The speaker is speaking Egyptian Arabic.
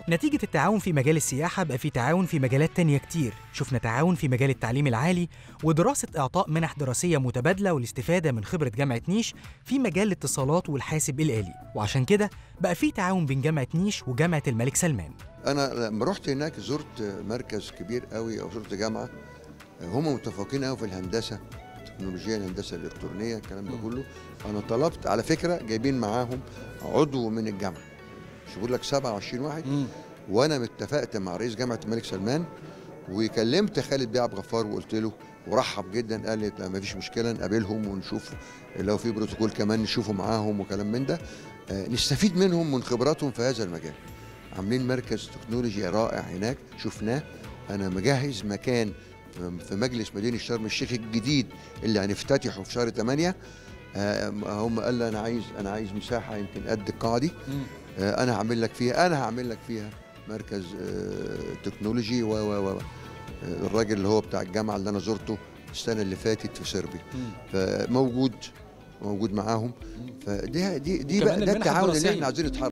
نتيجة التعاون في مجال السياحة بقى في تعاون في مجالات تانية كتير شفنا تعاون في مجال التعليم العالي ودراسة إعطاء منح دراسية متبادلة والاستفادة من خبرة جامعة نيش في مجال الاتصالات والحاسب الآلي وعشان كده بقى في تعاون بين جامعة نيش وجامعة الملك سلمان انا لما رحت هناك زرت مركز كبير قوي او زرت جامعه هم متفوقين قوي في الهندسه التكنولوجيا الهندسه الالكترونيه الكلام ده كله انا طلبت على فكره جايبين معاهم عضو من الجامعه مش بقول لك 27 واحد وانا اتفقت مع رئيس جامعه الملك سلمان وكلمت خالد بيه عبد الغفار وقلت له ورحب جدا قال لي ما فيش مشكله نقابلهم ونشوف لو في بروتوكول كمان نشوفه معاهم وكلام من ده آه، نستفيد منهم من خبراتهم في هذا المجال عاملين مركز تكنولوجي رائع هناك شفناه انا مجهز مكان في مجلس مدينه شرم الشيخ الجديد اللي هنفتتحه في شهر 8 آه، هم قال لي انا عايز انا عايز مساحه يمكن قد القاعه دي آه، انا هعمل لك فيها انا هعمل لك فيها مركز آه، تكنولوجي و و و آه، الراجل اللي هو بتاع الجامعه اللي انا زرته السنه اللي فاتت في صربيا فموجود موجود معاهم فدي دي دي وكمان بقى ده المنح التعاون اللي الدراسية. احنا عايزين نتحرك